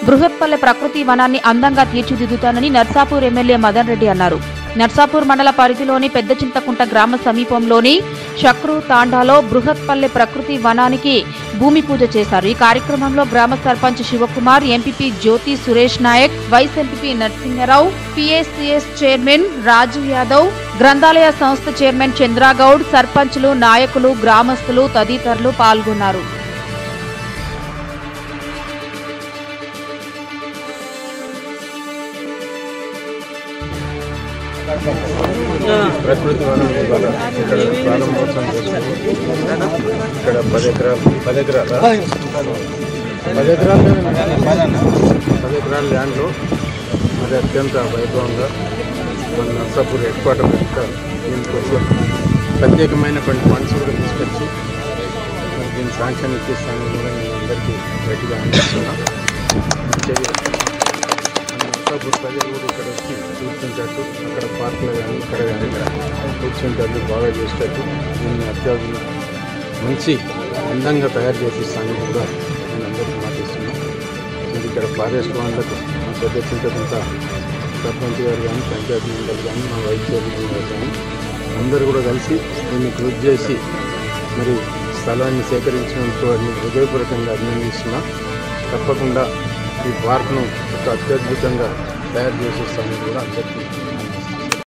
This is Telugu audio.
బృహత్పల్లె ప్రకృతి వనాన్ని అందంగా తీర్చిదిద్దుతానని నర్సాపూర్ ఎమ్మెల్యే మదన్ రెడ్డి అన్నారు నర్సాపూర్ మండల పరిధిలోని పెద్ద చింతకుంట గ్రామ సమీపంలోని చక్రు తాండాలో బృహత్పల్లె ప్రకృతి వనానికి భూమి పూజ చేశారు ఈ కార్యక్రమంలో గ్రామ sarpanch Sivakumar MPP Jyothi Suresh Naik vice MPP Narasimharao PSCS chairman Raju Yadav గ్రంథాలయ సంస్థ చైర్మన్ చంద్రగౌడ్ సర్పంచ్లు నాయకులు గ్రామస్తులు తదితరులు పాల్గొన్నారు ప్రకృతి వనం ఇవాళ ఇక్కడ ప్రారంభోత్సవం చేసుకున్నాం ఇక్కడ పది ఎకరాలు పది ఎకరాల పది ఎకరాలు పది ఎకరాల ల్యాండ్లో మరి అత్యంత వైభవంగా మన నర్సాపూర్ హెడ్ క్వార్టర్ యొక్క దీనికోసం ప్రత్యేకమైనటువంటి ఫండ్స్ కూడా తీసుకొచ్చి మరి దీన్ని శాంక్షన్ ఇప్పిస్తానని కూడా నేను అందరికీ గట్టిగా అందిస్తున్నాను నర్సాపూర్ ప్రజలు కూడా ఇక్కడ వచ్చి కూర్చుంటట్టు అక్కడ పార్కులో కానీ ఇక్కడ కానీ కూర్చుంటట్టు బాగా చేసేటట్టు దీన్ని అత్యాధునిక మంచి అందంగా తయారు చేపిస్తానని కూడా నేను అందరికీ మాటిస్తున్నాను ఇది ఇక్కడ ఫారెస్ట్ వాళ్ళకు మా పెద్ద చింతకుంట సర్పంచ్ గారు కానీ పంచాయతీ మెంబర్లు కానీ మా వైస్ చైర్మన్ గారు కానీ అందరూ కూడా కలిసి దీన్ని కృషి చేసి మరి స్థలాన్ని సేకరించినందుకు వారిని హృదయపూర్వకంగా అభినందిస్తున్నా తప్పకుండా ఈ పార్క్ను ఒక అత్యద్భుతంగా తయారు చేసేస్తామని కూడా అందరికీ